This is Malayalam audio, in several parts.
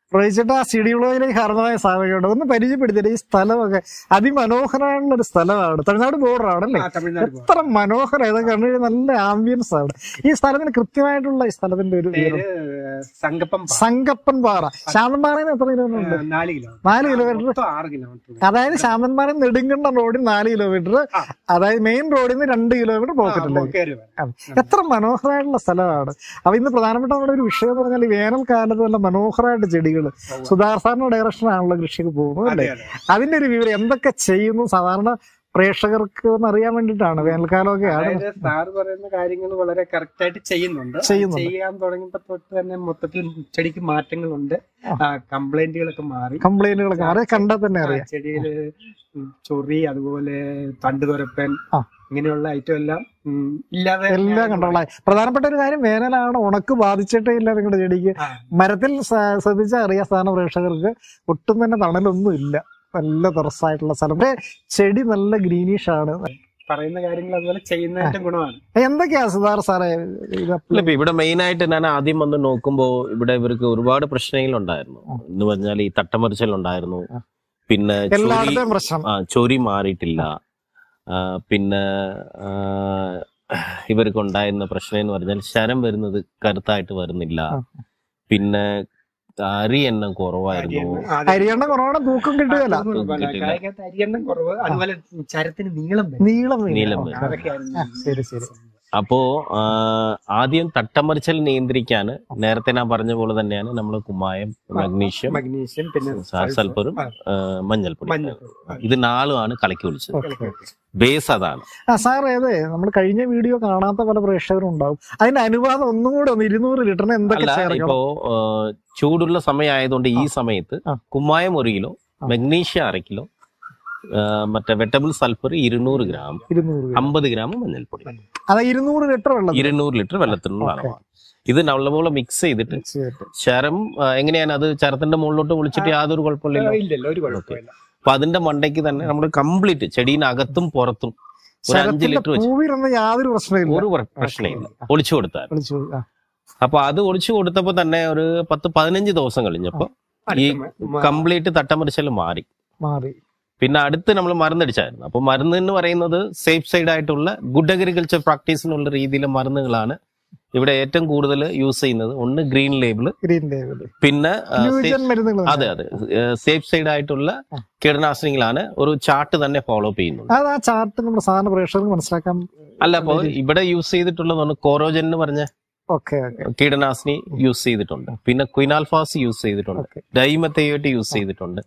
പ്രയോഗിച്ചിട്ട് ആ സിഡിയുളോയിലേക്ക് ഹർന്നതായ സാധനങ്ങളുണ്ട് ഒന്ന് പരിചയപ്പെടുത്തിയിട്ട് ഈ സ്ഥലമൊക്കെ അതിമനോഹരമായിട്ടുള്ള ഒരു സ്ഥലമാണ് തമിഴ്നാട് ബോർഡറാണ് അല്ലേ ആ, തമിഴ്നാട് പോവാം. എത്ര മനോഹരം ഇതൊക്കെ കണ്ടു കഴിഞ്ഞാൽ നല്ല ആംബിയൻസ് ആണ് ഈ സ്ഥലത്തിന് കൃത്യമായിട്ടുള്ള ഈ സ്ഥലത്തിന്റെ ഒരു പേര് സംഗപ്പം പാറ. സംഗപ്പൻ പാറ ശാന്തൻപാറയിൽ എത്ര കിലോമീറ്റർ ഉണ്ട് ആ, നാല് കിലോമീറ്റർ നാല് കിലോമീറ്റർ മൊത്തം ആറ് കിലോമീറ്റർ അതായത് ശാന്തൻപാറ നെടുങ്കണ്ടം റോഡിൽ നാല് കിലോമീറ്റർ ആ. അതായത് മെയിൻ റോഡിൽ നിന്ന് രണ്ട് കിലോമീറ്റർ പോക്കറ്റിലേക്ക് കയറി വരാം എത്ര മനോഹരമായിട്ടുള്ള സ്ഥലമാണ് അപ്പൊ ഇന്ന് പ്രധാനപ്പെട്ട നമ്മുടെ ഒരു വിഷയം എന്ന് പറഞ്ഞാൽ ഈ വേനൽക്കാലത്ത് നല്ല മനോഹരമായിട്ട് ചെടികൾ സുധാർ സാറിന്റെ ഡയറക്ഷനാണല്ലോ കൃഷിക്ക് പോകുന്നത് അതെ അല്ലേ അതെ അതിന്റെ ഒരു വിവരം എന്തൊക്കെ ചെയ്യുന്നു സാധാരണ പ്രേക്ഷകർക്ക് ഒന്ന് അറിയാൻ വേണ്ടിയിട്ടാണ് വേനൽക്കാലമൊക്കെ ആണ് അതായത് സാറ് പറയുന്ന കാര്യങ്ങൾ വളരെ കറക്റ്റ് ആയിട്ട് ചെയ്യുന്നുണ്ട് ചെയ്യുന്നുണ്ട്. ചെയ്യാൻ തുടങ്ങിയപ്പോ തൊട്ട് തന്നെ മൊത്തത്തിൽ ചെടിക്ക് മാറ്റങ്ങളുണ്ട് കംപ്ലൈന്റുകളൊക്കെ മാറി കംപ്ലൈന്റുകളൊക്കെ ആരെ കണ്ടാൽ തന്നെ അറിയാം ചെടിയില് ചൊറി അതുപോലെ തണ്ടുതുരപ്പൻ ആ. ഇങ്ങനെയുള്ള ഐറ്റം എല്ലാം ഉം, ഇല്ലാതെ എല്ലാം കണ്ടോളാം പ്രധാനപ്പെട്ട ഒരു കാര്യം വേനലാണ് ഉണക്ക് ബാധിച്ചിട്ടേ ഇല്ല നിങ്ങളുടെ ചെടിക്ക് ആ. മരത്തിൽ സ- ശ്രദ്ധിച്ചാൽ അറിയാം സാധാരണ പ്രേക്ഷകർക്ക് ഒട്ടും തന്നെ തണലൊന്നും ഇല്ല നല്ല തുറസായിട്ടുള്ള സ്ഥലം പക്ഷേ ചെടി നല്ല ഗ്രീനിഷ് ആണ് പറയുന്ന കാര്യങ്ങൾ അതുപോലെ ചെയ്യുന്നതിന്റെ ഗുണമാണ് എന്തൊക്കെയാ സുധാർ സാറേ ഇത് അല്ല ഇപ്പൊ ഇവിടെ മെയിൻ ആയിട്ട് ഞാൻ ആദ്യം വന്ന് നോക്കുമ്പോ ഇവിടെ ഇവർക്ക് ഒരുപാട് പ്രശ്നങ്ങൾ ഉണ്ടായിരുന്നു എന്ന് പറഞ്ഞാൽ ഈ തട്ടമറിച്ചൽ ഉണ്ടായിരുന്നു ആ. പിന്നെ ചൊറി എല്ലായിടത്തെയും പ്രശ്നം ആ ചൊറി മാറിയിട്ടില്ല ആ, പിന്നെ ആ, ഇവർക്ക് ഉണ്ടായിരുന്ന പ്രശ്നം എന്ന് പറഞ്ഞാൽ ശരം വരുന്നത് കരുത്തായിട്ട് വരുന്നില്ല ആ. പിന്നെ അരി എണ്ണം കുറവായിരുന്നു അരിയണ്ണ കുറവാണ് തൂക്കം കിട്ടുകയല്ല കിട്ടില്ല. കായ്ക്കകത്ത് അരിയെണ്ണം കുറവ് അതുപോലെ ചരത്തിന് നീളം വരും. നീളം വരും. നീളം ആ, വരും. ആ, അതൊക്കെയായിരുന്നു ആ, ശരി ശരി അപ്പോ ആ, ആദ്യം തട്ടമറിച്ചൽ നിയന്ത്രിക്കാൻ നേരത്തെ ഞാൻ പറഞ്ഞ പോലെ തന്നെയാണ് നമ്മൾ കുമ്മായം മഗ്നീഷ്യം മഗ്നീഷ്യം പിന്നെ സ- സൾഫറും ആ, ആ, മഞ്ഞൾപ്പൊടി മഞ്ഞൾപ്പൊടി. ആ. ഇത് നാലുമാണ് കലക്കി ഒളിച്ചത് ഓക്കെ ബേസ് അതാണ് ആ സാർ ഏത് നമ്മൾ കഴിഞ്ഞ വീഡിയോ കാണാത്ത പല പ്രേക്ഷകരും ഉണ്ടാവും അതിന്റെ അനുപാതം ഒന്നും കൂടെ ഒന്ന് ഇരുന്നൂറ് ലിറ്ററിന് എന്തൊക്കെ അല്ല ചേർക്കണം ഇപ്പോ ആ, ചൂടുള്ള സമയമായതുകൊണ്ട് ഈ സമയത്ത് ആ. കുമ്മായം ഒരു കിലോ ആ. മഗ്നീഷ്യം അര കിലോ ആ, മറ്റേ വെട്ടബിൾ സൾഫർ ഇരുന്നൂറ് ഗ്രാം ഇരുന്നൂറ് gram. അമ്പത് ഗ്രാം മഞ്ഞൾപ്പൊടി അതാ ഇരുന്നൂറ് ലിറ്റർ വെള്ളം ഇരുന്നൂറ് ലിറ്റർ വെള്ളത്തിനുള്ള ഓക്കെ. അളവാണ് ഇത് നല്ലപോലെ മിക്സ് ചെയ്തിട്ട് ചെയ്തിട്ട്. ശരം ആ, എങ്ങനെയാണ് അത് ചരത്തിന്റെ മുകളിലോട്ട് ഒളിച്ചിട്ട് യാതൊരു കുഴപ്പമില്ലല്ലോ ഇല്ലല്ലോ ഒരു കുഴപ്പമില്ല അപ്പൊ അതിന്റെ മണ്ടയ്ക്ക് തന്നെ നമ്മൾ കംപ്ലീറ്റ് ചെടീനകത്തും പുറത്തും ഒരു അഞ്ച് ശരത്തിന്റെ ലിറ്റർ വെച്ച് പൂവിരുന്ന യാതൊരു പ്രശ്നമില്ല ഒരു പ്ര- പ്രശ്നമില്ല ഒളിച്ചു കൊടുത്താൽ വിളിച്ചു ആ, അപ്പൊ അത് ഒളിച്ചു കൊടുത്തപ്പോ തന്നെ ഒരു പത്ത് പതിനഞ്ച് ദിവസം കഴിഞ്ഞപ്പോ ഈ അടുത്ത മ- കംപ്ലീറ്റ് തട്ടമറിച്ചൽ മാറി മാറി പിന്നെ അടുത്ത് നമ്മൾ മരുന്നടിച്ചായിരുന്നു അപ്പൊ മരുന്ന് എന്ന് പറയുന്നത് സേഫ് സൈഡ് ആയിട്ടുള്ള ഗുഡ് അഗ്രികൾച്ചർ പ്രാക്ടീസിനുള്ള രീതിയിലെ മരുന്നുകളാണ് ഇവിടെ ഏറ്റവും കൂടുതൽ യൂസ് ചെയ്യുന്നത് ഒന്ന് ഗ്രീൻ ലേബിൾ ഗ്രീൻ ലേബിൾ പിന്നെ ആ, safe- ന്യൂജൻ മരുന്നുകൾ അതെ അതെ സേഫ് സൈഡ് ആയിട്ടുള്ള ആ. കീടനാശിനികളാണ് ഒരു ചാർട്ട് തന്നെ ഫോളോ ചെയ്യുന്നത് അത് ആ ചാർട്ട് നമ്മുടെ സാധാരണ പ്രേക്ഷകർക്ക് മനസ്സിലാക്കാൻ അല്ല അപ്പൊ ഇവിടെ യൂസ് ചെയ്തിട്ടുള്ളതാണ് കോറോജൻ എന്ന് പറഞ്ഞ ഓക്കെ ഓക്കെ കീടനാശിനി യൂസ് ചെയ്തിട്ടുണ്ട് പിന്നെ ക്വിനാൽഫാസ് യൂസ് ചെയ്തിട്ടുണ്ട് ഓക്കെ ഡൈമത്തയോട്ട് യൂസ് ചെയ്തിട്ടുണ്ട്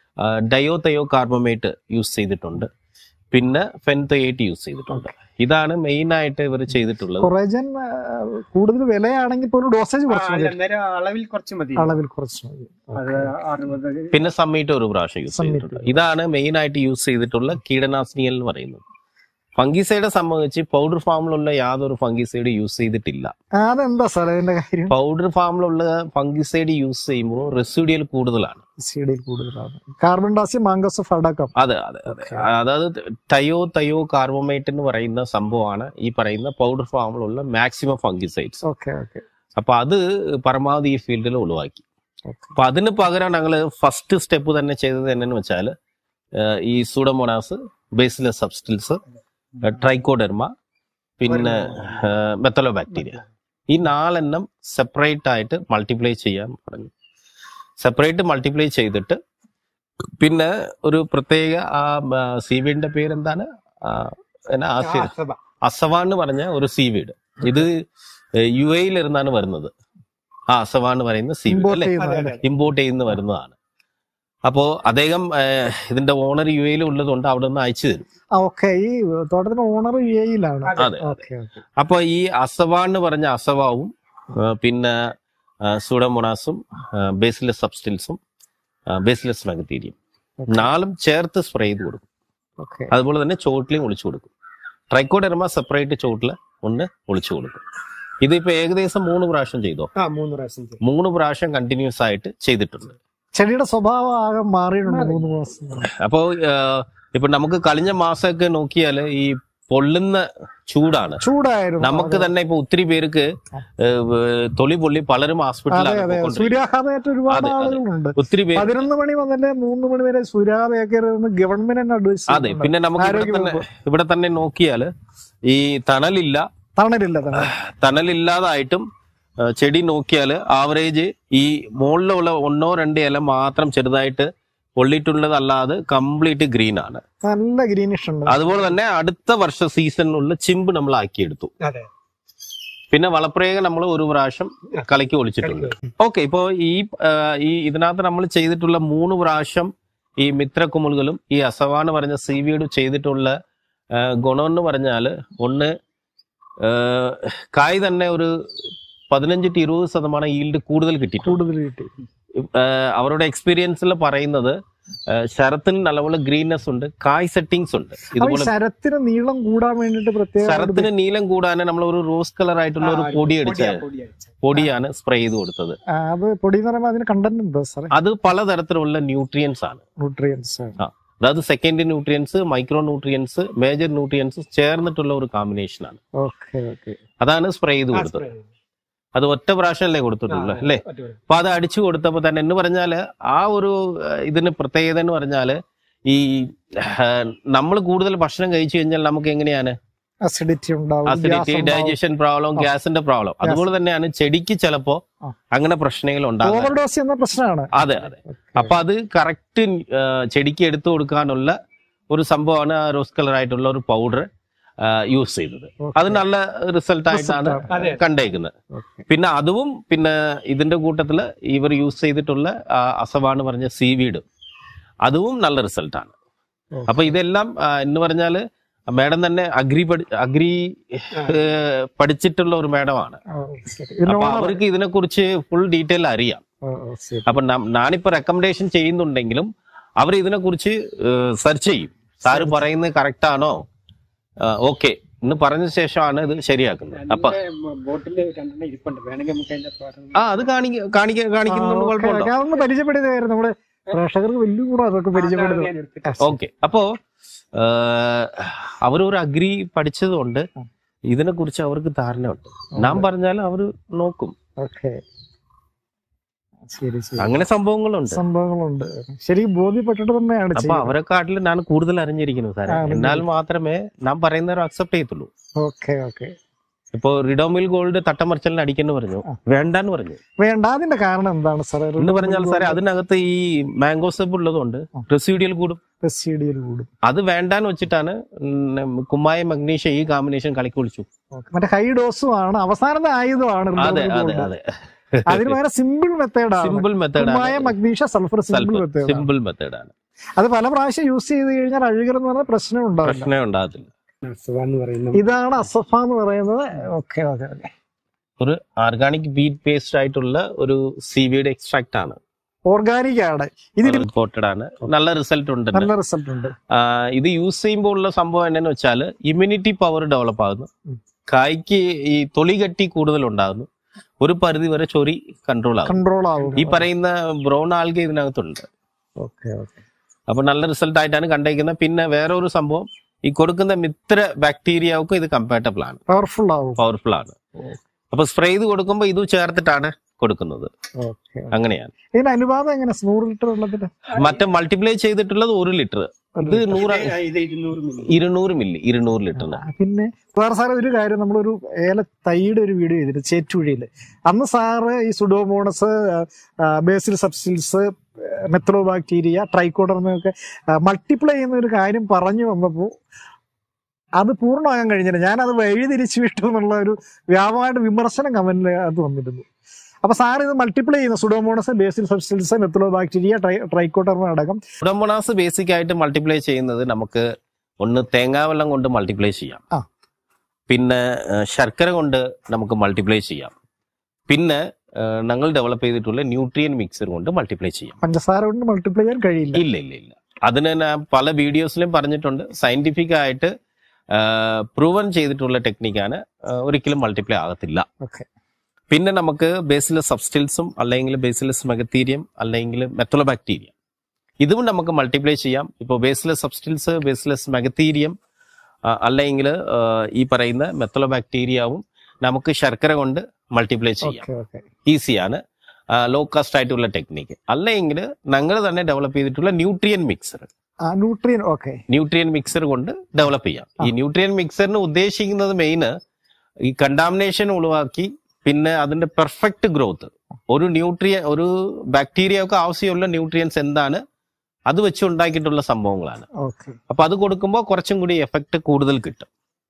ഡയോ തയോ കാർബമേറ്റ് യൂസ് ചെയ്തിട്ടുണ്ട് പിന്നെ ഫെൻതയേറ്റ് യൂസ് ചെയ്തിട്ടുണ്ട് ഇതാണ് മെയിൻ ആയിട്ട് ഇവർ ചെയ്തിട്ടുള്ളത് കൊറേജൻ കൂടുതൽ വിലയാണെങ്കിൽ പോലും ഡോസേജ് ആ, കുറച്ച് മതി അന്നേരം അളവിൽ കുറച്ച് മതി അളവിൽ കുറച്ച് മതി അത് അറുപത് പിന്നെ സമ്മീറ്റ് ഒരു പ്രാവശ്യം യൂസ് Summit. ചെയ്തിട്ടുണ്ട് ഇതാണ് മെയിൻ ആയിട്ട് യൂസ് ചെയ്തിട്ടുള്ള കീടനാശിനികൾ എന്ന് പറയുന്നത് ഫംഗിസൈഡെ സംബന്ധിച്ച് പൗഡർ ഫാമിലുള്ള യാതൊരു ഫംഗിസൈഡ് യൂസ് ചെയ്തിട്ടില്ല ആ, അതെന്താ സാർ അതിന്റെ കാര്യം പൗഡർ ഫാമിലുള്ള ഫംഗിസൈഡ് യൂസ് ചെയ്യുമ്പോൾ റെസിഡിയൽ കൂടുതലാണ് സിഡിയിൽ കൂടുതലാണ് കാർബൺ ഡയോക്സൈഡ് മാങ്കോസ് ഫഡക്കം അതെ അതെ അതെ അതായത് തയോ തയോ കാർബോമേറ്റ് എന്ന് പറയുന്ന സംഭവമാണ് ഈ പറയുന്ന പൗഡർ ഫാമിലുള്ള മാക്സിമം ഫംഗിസൈഡ്സ് ഓക്കെ ഓക്കെ അപ്പൊ അത് പരമാവധി ഈ ഫീൽഡിൽ ഒഴിവാക്കി ഓക്കെ അപ്പൊ അതിന് പകരം ഞങ്ങൾ ഫസ്റ്റ് സ്റ്റെപ്പ് തന്നെ ചെയ്തത് എന്നു വെച്ചാൽ ഈ സൂഡമോണാസ് ബേസിലെ സബ്സ്റ്റിൽസ് ട്രൈക്കോഡെർമ പിന്നെ മെത്തലോ ബാക്ടീരിയ ഈ നാലെണ്ണം സെപ്പറേറ്റ് ആയിട്ട് മൾട്ടിപ്ലൈ ചെയ്യാൻ പറഞ്ഞു സെപ്പറേറ്റ് മൾട്ടിപ്ലൈ ചെയ്തിട്ട് പിന്നെ ഒരു പ്രത്യേക ആ സീവീഡിന്റെ പേരെന്താണ് ആ, എന്നാ ആ, ആസിഡ് അസബ. അസവ എന്ന് പറഞ്ഞ ഒരു സീവീഡ് ഇത് യു എയിൽ ഇരുന്നാണ് വരുന്നത് ആ അസവ എന്ന് പറയുന്ന സീവീഡ് ഇമ്പോർട്ട് അല്ലെ അതെ, ചെയ്യുന്നത് അതെ. ഇമ്പോർട്ട് ചെയ്യുന്ന വരുന്നതാണ് അപ്പോ അദ്ദേഹം ഏഹ്, ഇതിന്റെ ഓണർ യു എയിൽ ഉള്ളതുകൊണ്ട് അവിടെ നിന്ന് അയച്ചു തരും ഓക്കെ ഈ തോട്ടത്തിന്റെ ഓണർ യു എയിലാണ് അതെ. അതെ ഓക്കെ ഓക്കെ അപ്പൊ ഈ അസവ എന്ന് പറഞ്ഞ അസവാവും ആ, പിന്നെ സൂഡമോണാസും ബേസിലസ് സബ്സ്റ്റിൽസും ബേസിലസ് ബാക്ടീരിയം നാലും ചേർത്ത് സ്പ്രേ ചെയ്ത് കൊടുക്കും ഓക്കെ അതുപോലെ തന്നെ ചോട്ടിലും ഒളിച്ചു കൊടുക്കും ട്രൈക്കോഡെർമ സെപ്പറേറ്റ് ചോട്ടിൽ ഒന്ന് ഒളിച്ചു കൊടുക്കും ഇതിപ്പോ ഏകദേശം മൂന്ന് പ്രാവശ്യം ചെയ്തോ ആ മൂന്ന് പ്രാവശ്യം ചെയ്തു. മൂന്ന് പ്രാവശ്യം കണ്ടിന്യൂസ് ആയിട്ട് ചെയ്തിട്ടുണ്ട് ചെടിയുടെ സ്വഭാവം ആകെ മാറിയിട്ടുണ്ട് മൂന്ന് മാസം കൊണ്ട്. അപ്പോ ഇപ്പൊ നമുക്ക് കഴിഞ്ഞ മാസമൊക്കെ നോക്കിയാൽ ഈ പൊള്ളുന്ന ചൂടാണ് ചൂടായിരുന്നു നമുക്ക് തന്നെ ഇപ്പൊ ഒത്തിരി പേർക്ക് ഏഹ്, ഏഹ്, തൊലി പൊള്ളി പലരും അതെ ഹോസ്പിറ്റലിലാണ് അതെ പോയിക്കൊണ്ടിരിക്കുന്നത്. സൂര്യാഘാതമായിട്ട് ഒരുപാട് അതെ, അതെ. ആളുകളുണ്ട് ഒത്തിരി പേര് പതിനൊന്ന് മണി മുതൽ മൂന്ന് മണി വരെ സൂര്യാഘാതയൊക്കെ ഗവൺമെന്റ് തന്നെ അഡ്വൈസ് അതെ പിന്നെ നമുക്ക് ഇവിടെ ആരോഗ്യ തന്നെ ഇവിടെ തന്നെ നോക്കിയാല് ഈ തണലില്ല തണലില്ല തണൽ തണലില്ലാതായിട്ടും ആ, ചെടി നോക്കിയാല് ആവറേജ് ഈ മുകളിലുള്ള ഒന്നോ രണ്ടോ ഇല മാത്രം ചെറുതായിട്ട് പൊള്ളിയിട്ടുള്ളതല്ലാതെ കംപ്ലീറ്റ് ഗ്രീൻ ആണ് നല്ല ഗ്രീനിഷ് ഉണ്ട് അതുപോലെ തന്നെ അടുത്ത വർഷ സീസണിലുള്ള ചിമ്പ് നമ്മൾ ആക്കിയെടുത്തു അതെ പിന്നെ വളപ്രയോഗം നമ്മൾ ഒരു പ്രാവശ്യം കളിക്ക് ഒളിച്ചിട്ടുണ്ട് ഓക്കെ ഇപ്പോ ഈ ആ, ഈ ഇതിനകത്ത് നമ്മൾ ചെയ്തിട്ടുള്ള മൂന്ന് പ്രാവശ്യം ഈ മിത്രക്കുമുളുകളും ഈ അസവാണ് പറഞ്ഞ സീവീഡ് ചെയ്തിട്ടുള്ള ആ, ഗുണമെന്ന് പറഞ്ഞാല് ഒന്ന് ആ, കായ് തന്നെ ഒരു പതിനഞ്ച് ടു ഇരുപത് ശതമാനം ഈൽഡ് കൂടുതൽ കിട്ടിയിട്ടുണ്ട് കൂടുതൽ കിട്ടി ആ, അവരുടെ എക്സ്പീരിയൻസിൽ പറയുന്നത് ആ, ശരത്തിന് നല്ലപോലെ ഗ്രീൻനെസ് ഉണ്ട് കായ് സെറ്റിങ്സ് ഉണ്ട് അപ്പൊ ഈ ഇതുപോലെ ശരത്തിന് നീളം കൂടാൻ വേണ്ടിട്ട് പ്രത്യേക ശരത്തിന് നീലം കൂടാൻ നമ്മൾ ഒരു റോസ് കളർ ആയിട്ടുള്ള ഒരു പൊടി അടിച്ച പൊടിയാണ് സ്പ്രേ ചെയ്ത് കൊടുത്തത് ആ, അത് പൊടി എന്ന് പറയുമ്പോൾ അതിന് കണ്ടന്റ് ഉണ്ടോ സാറേ അത് പലതരത്തിലുള്ള ന്യൂട്രിയൻസ് ആണ് ന്യൂട്രിയൻസ് ആ അതായത് second nutrients micro nutrients major nutrients ചേർന്നിട്ടുള്ള ഒരു കോമ്പിനേഷൻ ആണ് ഓക്കെ ഓക്കെ അതാണ് സ്പ്രേ ചെയ്ത് കൊടുത്തത് അത് ഒറ്റ പ്രാവശ്യമല്ലേ കൊടുത്തിട്ടുള്ളൂ അല്ലേ അപ്പൊ അത് അടിച്ചു കൊടുത്തപ്പോ തന്നെ എന്ന് പറഞ്ഞാല് ആ ഒരു ഏഹ്, ഇതിന് പ്രത്യേകത എന്ന് പറഞ്ഞാല് ഈ നമ്മൾ കൂടുതൽ ഭക്ഷണം കഴിച്ചു കഴിഞ്ഞാൽ നമുക്ക് എങ്ങനെയാണ് അസിഡിറ്റി ഉണ്ടാവും അസിഡിറ്റി ഡൈജഷൻ പ്രോബ്ലം ഗ്യാസിന്റെ പ്രോബ്ലം അതുപോലെ തന്നെയാണ് ചെടിക്ക് ചിലപ്പോ ആ. അങ്ങനെ പ്രശ്നങ്ങൾ ഉണ്ടാകും ഓവർഡോസ് എന്ന പ്രശ്നമാണ് അതെ അതെ അപ്പൊ അത് കറക്റ്റ് ചെടിക്ക് എടുത്തു കൊടുക്കാനുള്ള ഒരു സംഭവമാണ് ആ റോസ് കളർ ആയിട്ടുള്ള ഒരു പൗഡർ യൂസ് ചെയ്തത് Okay. അത് നല്ല റിസൾട്ട് ആയിട്ടാണ് Result അതെ. കണ്ടേക്കുന്നത് Okay. പിന്നെ അതും പിന്നെ ഇതിന്റെ കൂട്ടത്തില് ഇവർ യൂസ് ചെയ്തിട്ടുള്ള ആ, അസവാണ് പറഞ്ഞ സീവീഡ് അതും നല്ല റിസൾട്ടാണ് Okay. അപ്പൊ ഇതെല്ലാം ആ, എന്ന് പറഞ്ഞാല് മാഡം തന്നെ അഗ്രി പഠി അഗ്രി ഏഹ്, പഠിച്ചിട്ടുള്ള ഒരു മാഡമാണ് ഓ, ശരി. അപ്പൊ ഇതിനോട് അവർക്ക് ഇതിനെ കുറിച്ച് ഫുൾ ഡീറ്റെയിൽ അറിയാം ഓ, ഓ, ശരി. അപ്പൊ നം- ഞാനിപ്പോ റെക്കമെൻഡേഷൻ ചെയ്യുന്നുണ്ടെങ്കിലും അവർ ഇതിനെ കുറിച്ച് സെർച്ച് ചെയ്യും സാറ് പറയുന്നത് കറക്റ്റ് ആണോ ഓക്കെ എന്ന് പറഞ്ഞ ശേഷമാണ് ഇത് ശരിയാക്കുന്നത് അപ്പൊ ബോട്ടില് രണ്ടെണ്ണം ഇരിപ്പുണ്ട് വേണമെങ്കിൽ നമുക്ക് അതിന്റെ പാഠം ആ അത് കാണിക്ക കാണിക്ക ആ, കാണിക്കുന്നതുകൊണ്ട് ഓക്കെ, കുഴപ്പമുണ്ടോ ഓക്കെ. അതൊന്ന് പരിചയപ്പെടുത്തുകയായിരുന്നു നമ്മുടെ പ്രേക്ഷകർക്ക് വലിയ കൂടെ അതൊക്കെ പരിചയപ്പെടുത്തും ഞാൻ എടുത്തിട്ട് ഓക്കെ അപ്പോ ഏഹ്, അവരൊരു അഗ്രി പഠിച്ചതുകൊണ്ട് ഇതിനെ കുറിച്ച് അവർക്ക് ധാരണയുണ്ട് നാം പറഞ്ഞാൽ അവര് നോക്കും ഓക്കെ ശരി ശരി അങ്ങനെ സംഭവങ്ങളുണ്ട് സംഭവങ്ങളുണ്ട് ശരിക്കും ബോധ്യപ്പെട്ടിട്ട് തന്നെയാണ് അപ്പൊ ചെയ്യുന്നത് അവരെക്കാട്ടിൽ ഞാൻ കൂടുതൽ അറിഞ്ഞിരിക്കുന്നു സാറേ ആ, അറിഞ്ഞിരിക്കുന്നു. എന്നാൽ മാത്രമേ നാം പറയുന്നവർ അക്സെപ്റ്റ് ചെയ്യത്തുള്ളൂ ഓക്കെ ഓക്കെ ഇപ്പൊ റിഡോമിൽ ഗോൾഡ് തട്ടമറിച്ചലിന് അടിക്കെന്ന് പറഞ്ഞു ആ. വേണ്ടാന്ന് പറഞ്ഞു വേണ്ട അതിന്റെ കാരണം എന്താണ് സാറേ എന്ന് പറഞ്ഞാൽ സാറേ അതിനകത്ത് ഈ മാംഗോ സബ് ഉള്ളതുകൊണ്ട് ആ. റെസിഡ്യൂൽ കൂടും റെസിഡിയൽ കൂടും അത് വേണ്ടാന്ന് വെച്ചിട്ടാണ് ഉം, കുമ്മായ മഗ്നീഷ്യ ഈ കോമ്പിനേഷൻ കളിക്ക് വിളിച്ചു ഓക്കെ. മറ്റേ ഹൈ ഡോസും ആണ് അവസാനത്തെ ആയുധമാണ് അതെ റിഡോമിൽ അതെ ഗോൾഡ്. അതെ അതിന് പകരം സിമ്പിൾ മെത്തേഡാണ് സിമ്പിൾ കുമ്മായ method magnesia sulphur simple method simple മെത്തേഡാണ് അത് പല പ്രാവശ്യം യൂസ് ചെയ്ത് കഴിഞ്ഞാൽ അഴുകൽ എന്ന് പറഞ്ഞ പ്രശ്നം ഉണ്ടാവില്ല പ്രശ്നമേ ഉണ്ടാകത്തില്ല എന്ന് പറയുന്ന ഇതാണ് അസഫ എന്ന് പറയുന്നത് ഓക്കെ ഓക്കെ ഓക്കെ ഒരു ഓർഗാനിക് ബീറ്റ് പേസ്റ്റ് ആയിട്ടുള്ള ഒരു സീവിയുടെ എക്സ്ട്രാക്ട് ആണ് ഓർഗാനിക് ആണ് ഇതിന് റിപ്പോർട്ടഡ് ആണ് നല്ല റിസൾട്ട് ഉണ്ട് ഇതിന്. നല്ല റിസൾട്ട് ഉണ്ട് ആ, ഇത് യൂസ് ചെയ്യുമ്പോൾ ഉള്ള സംഭവം എന്നാന്ന് വെച്ചാൽ ഇമ്മ്യൂണിറ്റി പവർ ഡെവലപ്പ് ആകുന്നു ഉം. കായ്ക്ക് ഈ തൊലി കട്ടി കൂടുതൽ ഉണ്ടാകുന്നു ഒരു പരിധി വരെ ചൊറി കൺട്രോൾ ആകും കൺട്രോൾ ആവും ഈ പറയുന്ന ബ്രൗൺ ആൽഗ ഇതിനകത്തുണ്ട് ഓക്കെ ഓക്കെ അപ്പൊ നല്ല റിസൾട്ട് ആയിട്ടാണ് കണ്ടേക്കുന്നത് പിന്നെ വേറെ ഒരു സംഭവം ഈ കൊടുക്കുന്ന മിത്ര ബാക്ടീരിയക്കും ഇത് കമ്പാറ്റബിൾ ആണ് പവർഫുൾ ആവും പവർഫുൾ ആണ് അപ്പൊ സ്പ്രേ ചെയ്ത് കൊടുക്കുമ്പോൾ ഇത് ചേർത്തിട്ടാണ് കൊടുക്കുന്നത് ഓക്കെ അങ്ങനെയാണ് ഇതിന്റെ അനുപാതം എങ്ങനെ നൂറ് ലിറ്റർ വെള്ളത്തിന് മറ്റേ മൾട്ടിപ്ലൈ ചെയ്തിട്ടുള്ളത് ഒരു ലിറ്റർ ഇത് നൂറ് ഇത് ഇരുന്നൂറ് മില്ലി ഇരുന്നൂറ് മില്ലി ഇരുന്നൂറ് ലിറ്ററിന് ആ, പിന്നെ വേറെ സാറ് ഒരു കാര്യം നമ്മളൊരു ഏല തൈയുടെ ഒരു വീഡിയോ ചെയ്തിട്ട് ചേറ്റുവഴിയിൽ അന്ന് സാറ് ഈ സുഡോമോണസ് ബേസിൽ സബ്സിൽസ് മെത്രോ ബാക്ടീരിയ ട്രൈക്കോഡർമയൊക്കെ മൾട്ടിപ്ലൈ ചെയ്യുന്ന ഒരു കാര്യം പറഞ്ഞു വന്നപ്പോൾ അത് പൂർണ്ണമാകാൻ കഴിഞ്ഞില്ല ഞാനത് വഴി തിരിച്ചു വിട്ടു എന്നുള്ള ഒരു വ്യാപകമായിട്ട് വിമർശനം കമന്റിൽ അത് വന്നിരുന്നു അപ്പൊ സാർ ഇത് മൾട്ടിപ്ലൈ ചെയ്യുന്ന സുഡോമോണസ് ബേസിൽ സബ്സിൽസ് മെത്രോ ബാക്ടീരിയ ട്രൈ ട്രൈക്കോഡർമ അടക്കം ഉടമ്പണാസ് ബേസിക് ആയിട്ട് മൾട്ടിപ്ലൈ ചെയ്യുന്നത് നമുക്ക് ഒന്ന് തേങ്ങാവെള്ളം കൊണ്ട് മൾട്ടിപ്ലൈ ചെയ്യാം ആ. പിന്നെ ആ, ശർക്കര കൊണ്ട് നമുക്ക് മൾട്ടിപ്ലൈ ചെയ്യാം പിന്നെ ആ, ഞങ്ങൾ ഡെവലപ്പ് ചെയ്തിട്ടുള്ള ന്യൂട്രിയൻ മിക്സർ കൊണ്ട് മൾട്ടിപ്ലൈ ചെയ്യാം പഞ്ചസാര കൊണ്ട് മൾട്ടിപ്ലൈ ചെയ്യാൻ കഴിയില്ല ഇല്ല ഇല്ല ഇല്ല അതിന് ഞാൻ പല വീഡിയോസിലും പറഞ്ഞിട്ടുണ്ട് സയന്റിഫിക് ആയിട്ട് പ്രൂവൻ ചെയ്തിട്ടുള്ള ടെക്നിക്കാണ് ഒരിക്കലും മൾട്ടിപ്ലൈ ആകത്തില്ല ഓക്കെ പിന്നെ നമുക്ക് ബേസിലസ് സബ്സ്റ്റിൽസും അല്ലെങ്കിൽ ബേസിലസ് മെഗത്തീരിയം അല്ലെങ്കിൽ മെത്തലോബാക്ടീരിയം ഇതും നമുക്ക് മൾട്ടിപ്ലൈ ചെയ്യാം ഇപ്പോൾ ബേസിലസ് സബ്സ്റ്റിൽസ് ബേസിലസ് മെഗത്തീരിയം അല്ലെങ്കിൽ ഈ പറയുന്ന മെത്തലോ ബാക്ടീരിയാവും നമുക്ക് ശർക്കര കൊണ്ട് മൾട്ടിപ്ലൈ ചെയ്യാം ഓക്കെ ഓക്കെ ഈസിയാണ് ലോ കാസ്റ്റ് ആയിട്ടുള്ള ടെക്നിക്ക് അല്ലെങ്കിൽ ഞങ്ങൾ തന്നെ ഡെവലപ്പ് ചെയ്തിട്ടുള്ള ന്യൂട്രിയൻ മിക്സർ ആ ന്യൂട്രിയൻ ഓക്കെ ന്യൂട്രിയൻ മിക്സർ കൊണ്ട് ഡെവലപ്പ് ചെയ്യാം ഈ ന്യൂട്രിയൻ മിക്സറിന് ഉദ്ദേശിക്കുന്നത് മെയിൻ ഈ കണ്ടാമിനേഷൻ ഒഴിവാക്കി പിന്നെ അതിന്റെ പെർഫെക്റ്റ് ഗ്രോത്ത് ഒരു ന്യൂട്രിയ ഒരു ബാക്ടീരിയക്ക് ആവശ്യമുള്ള ന്യൂട്രിയൻസ് എന്താണ് അത് വെച്ച് ഉണ്ടാക്കിയിട്ടുള്ള സംഭവങ്ങളാണ് ഓക്കെ അപ്പൊ അത് കൊടുക്കുമ്പോൾ കുറച്ചും കൂടി എഫക്റ്റ് കൂടുതൽ കിട്ടും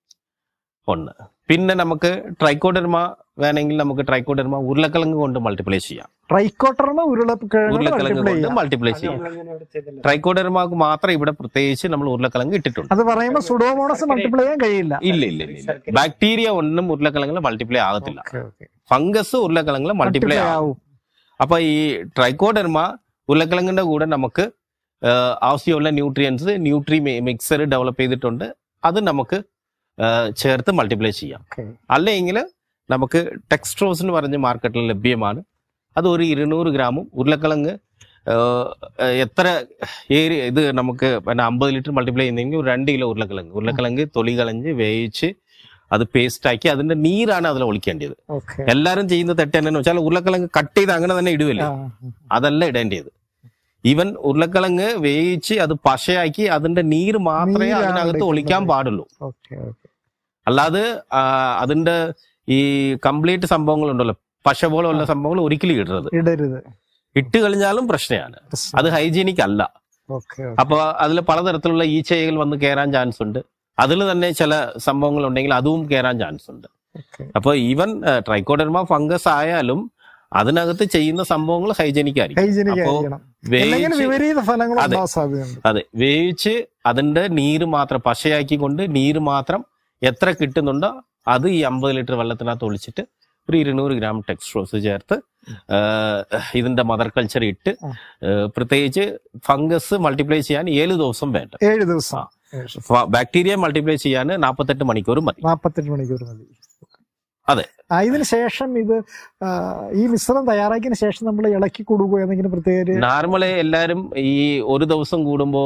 ഒന്ന് പിന്നെ നമുക്ക് ട്രൈക്കോഡെർമ വേണമെങ്കിൽ നമുക്ക് ട്രൈക്കോഡെർമ ഉരുളക്കിഴങ്ങ് കൊണ്ട് മൾട്ടിപ്ലൈ ചെയ്യാം ട്രൈക്കോട്ടർമ ഉരുളക്കിഴങ്ങ് ഉരുളക്കിഴങ്ങ് മൾട്ടിപ്ലൈ കൊണ്ട് ചെയ്യാം മൾട്ടിപ്ലൈ ചെയ്യാം നമ്മളങ്ങനെ അവിടെ ചെയ്തില്ല. ട്രൈക്കോഡെർമാക്ക് മാത്രം ഇവിടെ പ്രത്യേകിച്ച് നമ്മൾ ഉരുളക്കിഴങ്ങ് ഇട്ടിട്ടുണ്ട് അത് പറയുമ്പോൾ സുഡോമോണസ് മൾട്ടിപ്ലൈ ചെയ്യാൻ കഴിയില്ല ഇല്ല ഇല്ല ഇല്ല ഇല്ല ബാക്ടീരിയ ഒന്നും ഉരുളക്കിഴങ്ങിൽ മൾട്ടിപ്ലൈ ആകത്തില്ല ഓക്കെ ഓക്കെ ഫംഗസ് ഉരുളക്കിഴങ്ങിൽ മൾട്ടിപ്ലൈ മൾട്ടിപ്ലൈ ആവും ആവും അപ്പൊ ഈ ട്രൈക്കോഡെർമ ഉരുളക്കിഴങ്ങിന്റെ കൂടെ നമുക്ക് ആ, ആവശ്യമുള്ള ന്യൂട്രിയൻസ് ന്യൂട്രി മിക്സർ ഡെവലപ്പ് ചെയ്തിട്ടുണ്ട് അത് നമുക്ക് ആ, ചേർത്ത് മൾട്ടിപ്ലൈ ചെയ്യാം ഓക്കെ അല്ലെങ്കിൽ നമുക്ക് ടെക്സ്ട്രോസ് എന്ന് പറഞ്ഞ് മാർക്കറ്റിൽ ലഭ്യമാണ് അത് ഒരു ഇരുന്നൂറ് ഗ്രാമും ഉരുളക്കിഴങ്ങ് ആ, എത്ര ഏരി ഇത് നമുക്ക് പിന്നെ അമ്പത് ലിറ്റർ മൾട്ടിപ്ലൈ ചെയ്യുന്നെങ്കിൽ ഒരു രണ്ട് കിലോ ഉരുളക്കിഴങ്ങ് ഉരുളക്കിഴങ്ങ് തൊലി കളഞ്ഞ് വേവിച്ച് അത് പേസ്റ്റ് ആക്കി അതിന്റെ നീരാണ് അതിൽ ഒളിക്കേണ്ടത് ഓക്കെ എല്ലാവരും ചെയ്യുന്ന തെറ്റ് എന്നാന്ന് വെച്ചാൽ ഉരുളക്കിഴങ്ങ് കട്ട് ചെയ്ത് അങ്ങനെ തന്നെ ഇടുവല്ലേ അതല്ല ഇടേണ്ടത് ഈവൻ ഉരുളക്കിഴങ്ങ് വേവിച്ച് അത് പശയാക്കി അതിന്റെ നീര് മാത്രമേ നീരാണ് അതിനകത്ത് എടുക്കുന്നത്. ഒളിക്കാൻ പാടുള്ളൂ ഓക്കെ ഓക്കെ അല്ലാതെ ആ, അതിന്റെ ഈ കംപ്ലീറ്റ് സംഭവങ്ങളുണ്ടല്ലോ പശ പോലുള്ള സംഭവങ്ങൾ ഒരിക്കലും ഇടരുത് ഇടരുത് ഇട്ട് കഴിഞ്ഞാലും പ്രശ്നമാണ് അത് ഹൈജീനിക് അല്ല ഓക്കെ അപ്പൊ അതിൽ പലതരത്തിലുള്ള ഈച്ചകൾ വന്ന് കയറാൻ ചാൻസ് ഉണ്ട് അതിൽ തന്നെ ചില സംഭവങ്ങൾ ഉണ്ടെങ്കിൽ അതും കയറാൻ ചാൻസ് ഉണ്ട് ഓക്കെ അപ്പൊ ഈവൻ ട്രൈക്കോഡെർമ ഫംഗസ് ആയാലും അതിനകത്ത് ചെയ്യുന്ന സംഭവങ്ങൾ ഹൈജീനിക് ആയിരിക്കും ഹൈജീനിക് അപ്പോ ആയിരിക്കണം അല്ലെങ്കിൽ വേവിച്ച് വിപരീത ഫലങ്ങൾ അതെ. ഉണ്ടാവാൻ സാധ്യതയുണ്ട് അതെ വേവിച്ച് അതിന്റെ നീര് മാത്രം പശയാക്കിക്കൊണ്ട് നീര് മാത്രം എത്ര കിട്ടുന്നുണ്ടോ അത് ഈ അമ്പത് ലിറ്റർ വെള്ളത്തിനകത്ത് ഒളിച്ചിട്ട് ഒരു ഇരുന്നൂറ് ഗ്രാം ടെക്സ്ട്രോസ് ചേർത്ത് ആ, ഇതിന്റെ മദർ കൾച്ചർ ഇട്ട് ആ. ആ, പ്രത്യേകിച്ച് ഫംഗസ് മൾട്ടിപ്ലൈ ചെയ്യാൻ ഏഴ് ദിവസം വേണ്ട ഏഴ് ദിവസം ബാക്ടീരിയ മൾട്ടിപ്ലൈ ചെയ്യാൻ നാൽപ്പത്തെട്ട് മണിക്കൂർ മതി നാപ്പത്തെട്ട് മണിക്കൂർ മതി അതെ. ആ, ഇതിന് ശേഷം ഇത് ആ, ഈ മിശ്രം തയ്യാറാക്കിയതിന് ശേഷം നമ്മൾ ഇളക്കി കൊടുക്കുക എന്തെങ്കിലും പ്രത്യേക ഒരു- നോർമലി എല്ലാരും ഈ ഒരു ദിവസം കൂടുമ്പോ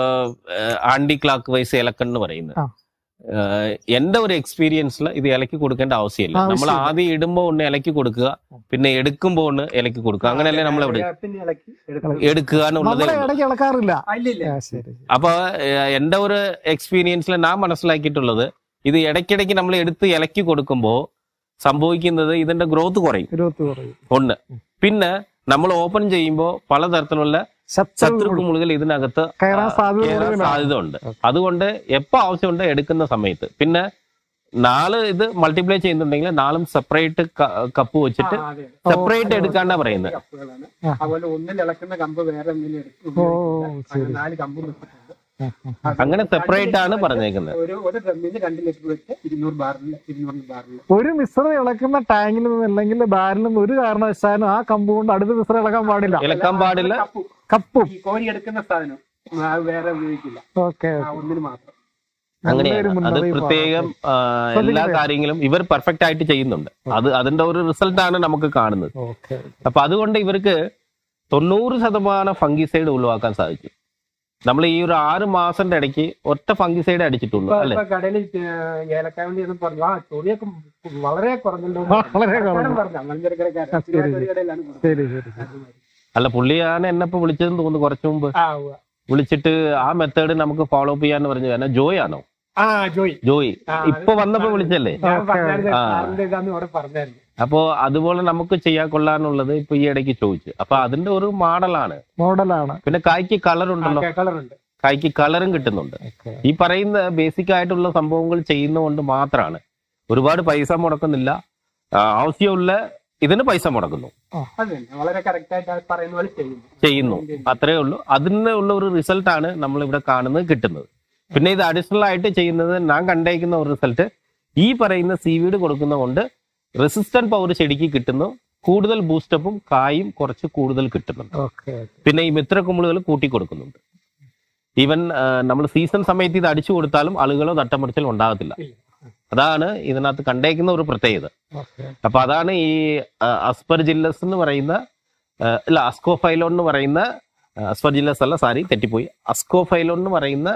ആന്റി ക്ലാക്ക് വൈസ് ഇലക്കെന്ന് പറയുന്നത് ആ. ഏഹ് എന്റെ ഒരു എക്സ്പീരിയൻസിൽ ഇത് ഇലക്കി കൊടുക്കേണ്ട ആവശ്യമില്ല നമ്മൾ ആവശ്യമില്ല. ആദ്യം ഇടുമ്പോ ഒന്ന് ഇലക്കി കൊടുക്കുക പിന്നെ എടുക്കുമ്പോ ഒന്ന് ഇലക്കി കൊടുക്കുക അങ്ങനെയല്ലേ നമ്മൾ ഇവിടെ പിന്നെ ഇളക്കി എടുക്കണം. എടുക്കുക എന്നുള്ളതേ നമ്മളെ ഉള്ളൂ. ഇടയ്ക്ക് ഇളക്കാറില്ല ആ, ഇല്ല, ഇല്ല. ആ, ശരി അപ്പൊ ഏഹ് എന്റെ ഒരു എക്സ്പീരിയൻസിൽ ഞാൻ മനസ്സിലാക്കിയിട്ടുള്ളത് ഇത് ഇടയ്ക്കിടയ്ക്ക് നമ്മൾ എടുത്ത് ഇലക്കി കൊടുക്കുമ്പോ സംഭവിക്കുന്നത് ഇതിന്റെ ഗ്രോത്ത് കുറയും ഇരുപത്തി കുറയും ഒന്ന് പിന്നെ നമ്മൾ ഓപ്പൺ ചെയ്യുമ്പോൾ പലതരത്തിലുള്ള ശത്രു ശത്രുക്കുമുളുകൾ ഇതിനകത്ത് കയറാൻ ആ, സാധ്യത കയറാൻ കൂടുതലാണ്. സാധ്യത ഉണ്ട് ഓക്കെ. അതുകൊണ്ട് എപ്പോ ആവശ്യമുണ്ട് എടുക്കുന്ന സമയത്ത് പിന്നെ നാള് ഇത് മൾട്ടിപ്ലൈ ചെയ്യുന്നുണ്ടെങ്കിൽ നാളും സെപ്പറേറ്റ് കപ്പ് വെച്ചിട്ട് ആ, അതെ. സെപ്പറേറ്റ് എടുക്കാണ്ടാ പറയുന്നത് കപ്പുകളാണ് ആ. അതുപോലെ ഒന്നിൽ ഇളക്കുന്ന കമ്പ് വേറെ ഒന്നിൽ എടുക്കും ഓ, ഉപയോഗിക്കില്ല. ശരി. അങ്ങനെ നാല് കമ്പ് വെച്ചിട്ടുണ്ട് ആ, ആ. അത് അങ്ങനെ രണ്ട് സെപ്പറേറ്റ് ആണ് ലിറ്റർ പറഞ്ഞേക്കുന്നത് ഒരു ഒരു ഡ്രമ്മിന് രണ്ട് ലിറ്റർ വെച്ച് ഇരുന്നൂറ് ബാറിൽ ഇരുന്നൂറ് ബാറിൽ ഒരു മിശ്രം ഇളക്കുന്ന ടാങ്കിൽ നിന്ന് അല്ലെങ്കിൽ ബാരിൽ നിന്ന് ഒരു കാരണവശാലും ആ കമ്പ് കൊണ്ട് അടുത്ത മിശ്രം ഇളക്കാൻ പാടില്ല ഇളക്കാൻ പാടില്ല കപ്പും കപ്പും ഈ കോരി എടുക്കുന്ന സാധനം ആ, വേറെ ഉപയോഗിക്കില്ല ഓക്കെ ആ ഒന്നിന് മാത്രം അങ്ങനെയാണ് അത് പ്രത്യേകം ആ, എല്ലാ ശ്രദ്ധിക്കണം. കാര്യങ്ങളും ഇവർ പെർഫെക്റ്റ് ആയിട്ട് ചെയ്യുന്നുണ്ട് അത് അതിന്റെ ഒരു റിസൾട്ട് ആണ് നമുക്ക് കാണുന്നത് ഓക്കെ അപ്പൊ അതുകൊണ്ട് ഇവർക്ക് തൊണ്ണൂറ് ശതമാനം ഫംഗിസൈഡ് ഒഴിവാക്കാൻ സാധിച്ചു നമ്മൾ ഈ ഒരു ആറ് മാസത്തിന്റെ ഇടയ്ക്ക് ഒറ്റ ഫംഗിസൈഡ് അടിച്ചിട്ടുള്ളൂ ഇപ്പൊ അല്ലെ ഇപ്പൊ കടയിൽ ഏലക്കായ വേണ്ടി എന്ന് പറഞ്ഞു ആ ചൊറിയൊക്കെ വളരെ കുറഞ്ഞല്ലോ വളരെ കുറഞ്ഞു. പറഞ്ഞു മലഞ്ചരക്കരക്കാരൻ ആ, ശരി, ഒരു കടയിലാണ് കൊടുത്തത്. ശരി ശരി ശരി. അല്ല പുള്ളിയാണ് എന്നെ ഇപ്പൊ വിളിച്ചതെന്ന് തോന്നുന്നു കുറച്ചു മുമ്പ് ആ ഉവ്വ. വിളിച്ചിട്ട് ആ മെത്തേഡ് നമുക്ക് ഫോളോ അപ്പ് ചെയ്യാന്ന് പറഞ്ഞു കാരണം ജോയ് ആണോ ആ ജോയി ജോയ് ആ, ഇപ്പൊ വന്നപ്പോ വിളിച്ചല്ലേ ഞാൻ ഓക്കേ. പറഞ്ഞായിരുന്നു ആ. സാറിന്റെ ഇതാന്ന് ഇവിടെ പറഞ്ഞായിരുന്നു അപ്പോ അതുപോലെ നമുക്ക് ചെയ്യാൻ കൊള്ളാന്നുള്ളത് ഇപ്പൊ ഈ ഇടയ്ക്ക് ചോദിച്ചു അപ്പൊ അതിന്റെ ഒരു മോഡലാണ് മോഡലാണ് പിന്നെ കായ്ക്ക് കളർ ഉണ്ടല്ലോ കളറുണ്ട് കായ്ക്ക് കളറും കിട്ടുന്നുണ്ട് ഓക്കെ ഈ പറയുന്ന ബേസിക് ആയിട്ടുള്ള സംഭവങ്ങൾ ചെയ്യുന്നതുകൊണ്ട് മാത്രമാണ് ഒരുപാട് പൈസ മുടക്കുന്നില്ല ആ, ആവശ്യമുള്ള ഇതിന് പൈസ മുടക്കുന്നു അത് തന്നെ വളരെ കറക്റ്റ് ആയിട്ട് അത് പറയുന്ന പോലെ ചെയ്യുന്നു ചെയ്യുന്നു അത്രേ ഉള്ളൂ അതിന് ഉള്ള ഒരു റിസൾട്ടാണ് നമ്മൾ ഇവിടെ കാണുന്നത് കിട്ടുന്നത് പിന്നെ ഇത് അഡീഷണൽ ആയിട്ട് ചെയ്യുന്നത് ഞാൻ കണ്ടേക്കുന്ന ഒരു റിസൾട്ട് ഈ പറയുന്ന സീവീഡ് കൊടുക്കുന്നതുകൊണ്ട് റെസിസ്റ്റന്റ് പവർ ചെടിക്ക് കിട്ടുന്നു കൂടുതൽ ബൂസ്റ്റപ്പും കായും കുറച്ച് കൂടുതൽ കിട്ടുന്നുണ്ട് ഓക്കെ പിന്നെ ഈ മിത്രക്കുമ്പിളുകൾ കൂട്ടി കൊടുക്കുന്നുണ്ട് ഈവൻ നമ്മൾ സീസൺ സമയത്ത് ഇത് അടിച്ചു കൊടുത്താലും ആളുകളോ തട്ടമറിച്ചലോ ഉണ്ടാകത്തില്ല ഇല്ല. അതാണ് ഇതിനകത്ത് കണ്ടേക്കുന്ന ഒരു പ്രത്യേകത ഓക്കെ അപ്പൊ അതാണ് ഈ അസ്പർ ജില്ലസ് എന്ന് പറയുന്ന ആ, ഇല്ല അസ്കോഫൈലോൺ എന്ന് പറയുന്ന അസ്പർ ജില്ലസ് അല്ല സാരി തെറ്റിപ്പോയി അസ്കോഫൈലോൺ എന്ന് പറയുന്ന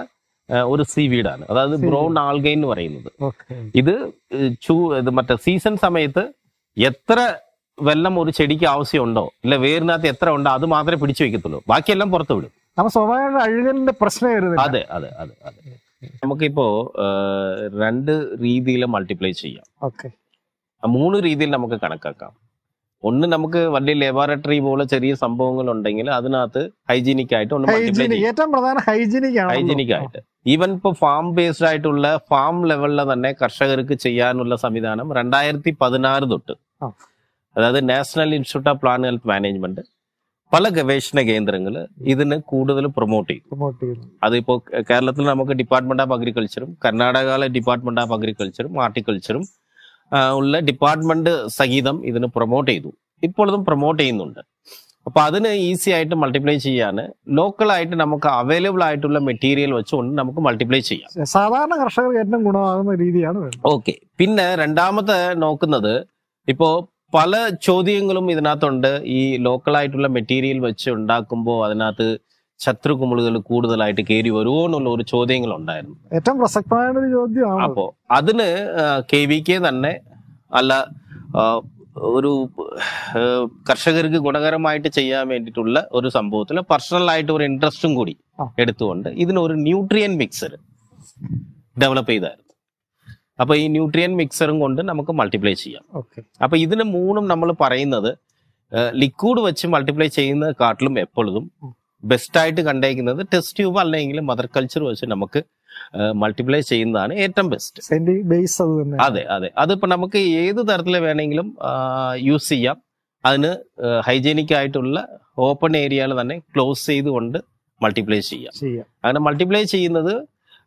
ആ, ഒരു സീവീഡാണ് അതായത് Seaweed. ബ്രൗൺ ആൽഗൈ എന്ന് പറയുന്നത് ഓക്കെ ഇത് ഏഹ്, ചൂ ഇത് മറ്റേ സീസൺ സമയത്ത് എത്ര വെള്ളം ഒരു ചെടിക്ക് ആവശ്യമുണ്ടോ ഇല്ല വേരിനകത്ത് എത്ര ഉണ്ടോ അത് മാത്രമേ പിടിച്ചു വെക്കത്തുള്ളൂ ബാക്കിയെല്ലാം പുറത്ത് വിടും അപ്പൊ സ്വാഭാവിക അഴുകലിന്റെ പ്രശ്നം വരുന്നില്ല അതെ അതെ അതെ അതെ നമുക്കിപ്പോ ഏഹ്, രണ്ട് രീതിയിൽ മൾട്ടിപ്ലൈ ചെയ്യാം ഓക്കെ ആ മൂന്ന് രീതിയിൽ നമുക്ക് കണക്കാക്കാം ഒന്ന് നമുക്ക് വലിയ ലബോറട്ടറി പോലെ ചെറിയ സംഭവങ്ങൾ ഉണ്ടെങ്കിൽ അതിനകത്ത് ഹൈജീനിക് ആയിട്ട് ഒന്ന് മൾട്ടിപ്ലൈ ഹൈജീനിക് ചെയ്യാം ഏറ്റവും പ്രധാന ഹൈജീനിക് ആണ് ഹൈജീനിക് ആയിട്ട് ഈവൻ ഇപ്പൊ ഫാം ബേസ്ഡ് ആയിട്ടുള്ള ഫാം ലെവലിൽ തന്നെ കർഷകർക്ക് ചെയ്യാനുള്ള സംവിധാനം രണ്ടായിരത്തി പതിനാറ് തൊട്ട് ആ. അതായത് national institute of plant health management പല ഗവേഷണ കേന്ദ്രങ്ങൾ ഇതിന് കൂടുതൽ പ്രൊമോട്ട് ചെയ്തു പ്രൊമോട്ട് ചെയ്യുന്നു അതിപ്പോ കേരളത്തിൽ നമുക്ക് ഡിപ്പാർട്ട്മെന്റ് ഓഫ് അഗ്രികൾച്ചറും കർണാടകയിലെ ഡിപ്പാർട്ട്മെന്റ് ഓഫ് അഗ്രികൾച്ചറും ഹാർട്ടിക്കൾച്ചറും ആ, ഉള്ള ഡിപ്പാർട്ട്മെന്റ് സഹിതം ഇതിന് പ്രൊമോട്ട് ചെയ്തു ഇപ്പോഴും പ്രൊമോട്ട് ചെയ്യുന്നുണ്ട് അപ്പൊ അതിന് ഈസി ആയിട്ട് മൾട്ടിപ്ലൈ ചെയ്യാൻ ലോക്കലായിട്ട് നമുക്ക് അവൈലബിൾ ആയിട്ടുള്ള മെറ്റീരിയൽ വെച്ചുകൊണ്ട് നമുക്ക് മൾട്ടിപ്ലൈ ചെയ്യാം സാധാരണ കർഷകർക്ക് ഏറ്റവും ഗുണമാകുന്ന രീതിയാണ് വേണ്ടത് ഓക്കെ പിന്നെ രണ്ടാമത്തെ നോക്കുന്നത് ഇപ്പോ പല ചോദ്യങ്ങളും ഇതിനകത്തുണ്ട് ഈ ലോക്കലായിട്ടുള്ള മെറ്റീരിയൽ വെച്ച് ഉണ്ടാക്കുമ്പോൾ അതിനകത്ത് ശത്രുകുമിളുകൾ കൂടുതലായിട്ട് കയറി വരുമോ എന്നുള്ള ഒരു ചോദ്യങ്ങൾ ഉണ്ടായിരുന്നു ഏറ്റവും പ്രസക്തമായ ഒരു ചോദ്യമാണ് അപ്പോ അതിന് കെ വി കെ തന്നെ അല്ല ആ, ഒരു ആ, കർഷകർക്ക് ഗുണകരമായിട്ട് ചെയ്യാൻ വേണ്ടിയിട്ടുള്ള ഒരു സംഭവത്തിൽ പേഴ്സണൽ ആയിട്ട് ഒരു ഇൻട്രസ്റ്റും കൂടി ആ. എടുത്തുകൊണ്ട് ഇതിനൊരു ന്യൂട്രിയൻ മിക്സർ ഡെവലപ്പ് ചെയ്തായിരുന്നു അപ്പൊ ഈ ന്യൂട്രിയൻ മിക്സറും കൊണ്ട് നമുക്ക് മൾട്ടിപ്ലൈ ചെയ്യാം ഓക്കെ അപ്പൊ ഇതിന് മൂന്നും നമ്മൾ പറയുന്നത് ലിക്വിഡ് വെച്ച് മൾട്ടിപ്ലൈ ചെയ്യുന്ന കാട്ടിലും എപ്പോഴും ബെസ്റ്റ് ആയിട്ട് കണ്ടേക്കുന്നത് ടെസ്റ്റ് ട്യൂബ് അല്ലെങ്കിൽ മദർ കൾച്ചർ വെച്ച് നമുക്ക് മൾട്ടിപ്ലൈ ചെയ്യുന്നതാണ് ഏറ്റവും ബെസ്റ്റ് സയന്റിഫിക് ബേസ് അത് തന്നെ അതെ അതെ അതിപ്പോ നമുക്ക് ഏത് തരത്തിൽ വേണമെങ്കിലും യൂസ് ചെയ്യാം അതിന് ഹൈജീനിക് ആയിട്ടുള്ള ഓപ്പൺ ഏരിയയിൽ തന്നെ ക്ലോസ് ചെയ്തുകൊണ്ട് മൾട്ടിപ്ലൈ ചെയ്യാം ചെയ്യാം അങ്ങനെ മൾട്ടിപ്ലൈ ചെയ്യുന്നത്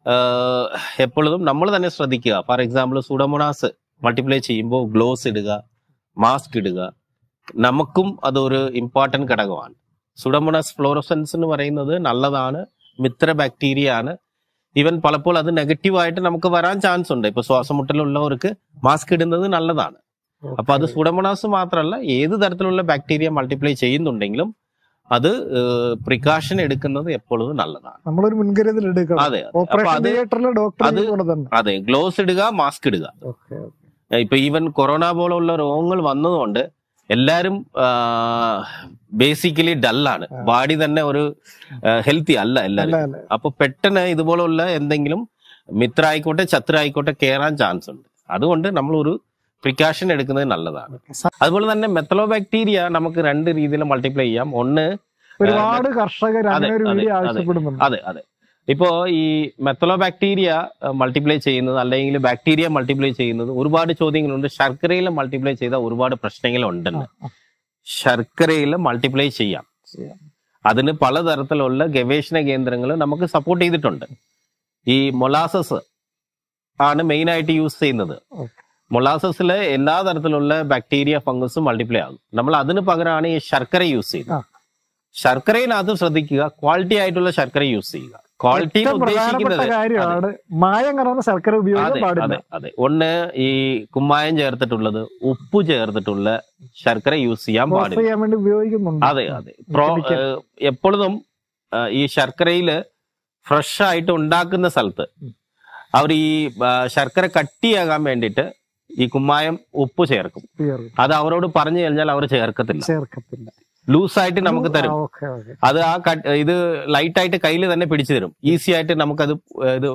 എപ്പോഴും നമ്മൾ തന്നെ ശ്രദ്ധിക്കുക ഫോർ എക്സാമ്പിൾ സുഡമോണാസ് മൾട്ടിപ്ലൈ ചെയ്യുമ്പോൾ ഗ്ലോസ് ഇടുക മാസ്ക് ഇടുക നമുക്കും അതൊരു ഇമ്പോർട്ടൻറ്റ് ഘടകമാണ് സുഡമോണാസ് ഫ്ലോറസൻസ് എന്ന് പറയുന്നത് നല്ലതാണ് മിത്ര ബാക്ടീരിയ ആണ് ഈവൻ പലപ്പോൾ അത് നെഗറ്റീവായിട്ട് നമുക്ക് വരാൻ ചാൻസ് ഉണ്ട് ഇപ്പൊ ശ്വാസമുട്ടലുള്ളവർക്ക് മാസ്ക് ഇടുന്നത് നല്ലതാണ് അപ്പൊ അത് സുഡമോണാസ് മാത്രമല്ല ഏത് തരത്തിലുള്ള ബാക്ടീരിയ മൾട്ടിപ്ലൈ ചെയ്യുന്നുണ്ടെങ്കിലും അത് പ്രിക്കോഷൻ എടുക്കുന്നത് എപ്പോഴും നല്ലതാണ് നമ്മളൊരു മുൻകരുതൽ എടുക്കണം അതെ അപ്പൊ ഓപ്പറേഷൻ അത് തിയേറ്ററിലെ ഡോക്ടർ അത് കൂടെ തന്നെ അതെ ഗ്ലോവ്സ് ഇടുക മാസ്ക് ഇടുക ഓക്കെ ഇപ്പൊ ഈവൻ കൊറോണ പോലുള്ള രോഗങ്ങൾ വന്നതുകൊണ്ട് എല്ലാരും ബേസിക്കലി ഡല്ലാണ് ആ. ബാഡി തന്നെ ഒരു ഹെൽത്തി അല്ല എല്ലാരും അല്ല അല്ല അപ്പൊ പെട്ടെന്ന് ഇതുപോലുള്ള എന്തെങ്കിലും മിത്ര ആയിക്കോട്ടെ ചത്ര ആയിക്കോട്ടെ കയറാൻ ചാൻസ് ഉണ്ട് അതുകൊണ്ട് നമ്മൾ ഒരു പ്രിക്കോഷൻ എടുക്കുന്നത് നല്ലതാണ് ഓക്കെ. സ- അതുപോലെ തന്നെ മെത്തലോ ബാക്ടീരിയ നമുക്ക് രണ്ട് രീതിയിൽ മൾട്ടിപ്ലൈ ചെയ്യാം ഒന്ന് ഒരുപാട് കർഷകർ അങ്ങനെ ഒരു അതെ, വീഡിയോ അതെ. ആവശ്യപ്പെടുന്നുണ്ട് അതെ അതെ ഇപ്പോ ഈ മെത്തലോ ബാക്ടീരിയ മൾട്ടിപ്ലൈ ചെയ്യുന്നത് അല്ലെങ്കിൽ ബാക്ടീരിയ മൾട്ടിപ്ലൈ ചെയ്യുന്നത് ഒരുപാട് ചോദ്യങ്ങളുണ്ട് ശർക്കരയിൽ മൾട്ടിപ്ലൈ ചെയ്ത ഒരുപാട് പ്രശ്നങ്ങളുണ്ടെന്ന് ആ, ആ, ശർക്കരയിൽ മൾട്ടിപ്ലൈ ചെയ്യാം ചെയ്യാം. അതിന് പലതരത്തിലുള്ള ഗവേഷണ കേന്ദ്രങ്ങൾ നമുക്ക് സപ്പോർട്ട് ചെയ്തിട്ടുണ്ട് ഈ മൊലാസസ് ആണ് മെയിൻ ആയിട്ട് യൂസ് ചെയ്യുന്നത് ഓക്കെ. മൊലാസസിലെ എല്ലാ തരത്തിലുള്ള ബാക്ടീരിയ ഫംഗസും മൾട്ടിപ്ലൈ ആകും നമ്മൾ അതിന് പകരമാണ് ഈ ശർക്കര യൂസ് ആ. ചെയ്യുന്നത് ശർക്കരയിനകത്ത് ശ്രദ്ധിക്കുക ക്വാളിറ്റി ആയിട്ടുള്ള ശർക്കര യൂസ് ചെയ്യുക ക്വാളിറ്റി ഏറ്റവും പ്രധാനപ്പെട്ട ഉദ്ദേശിക്കുന്നത് കാര്യമാണ് മായം കലർന്ന ശർക്കര ഉപയോഗിക്കാൻ അതെ പാടില്ല അതെ അതെ ഒന്ന് ഈ കുമ്മായം ചേർത്തിട്ടുള്ളത് ഉപ്പ് ചേർത്തിട്ടുള്ള ശർക്കര യൂസ് ചെയ്യാൻ ക്രോസ് പാടില്ല ചെയ്യാൻ വേണ്ടി ഉപയോഗിക്കുന്നുണ്ട് അതെ അതെ പ്രോ Chemical. ഏഹ് എപ്പോഴും ഏഹ് ഈ ശർക്കരയില് ഫ്രഷ് ആയിട്ട് ഉണ്ടാക്കുന്ന സ്ഥലത്ത് ഉം. അവർ ഈ ആ, ശർക്കര കട്ടിയാകാൻ വേണ്ടിയിട്ട് ഈ കുമ്മായം ഉപ്പ് ചേർക്കും ഉപയോഗിക്കും. അത് അവരോട് പറഞ്ഞു കഴിഞ്ഞാൽ അവർ ചേർക്കത്തില്ല ചേർക്കത്തിലായിട്ട് ലൂസായിട്ട് നമുക്ക് തരും ഓക്കെ ഓക്കെ അത് ആ കട്ട് ഇത് ലൈറ്റ് ആയിട്ട് കയ്യിൽ തന്നെ പിടിച്ചു തരും ഈസി ആയിട്ട് നമുക്കത് ഇത്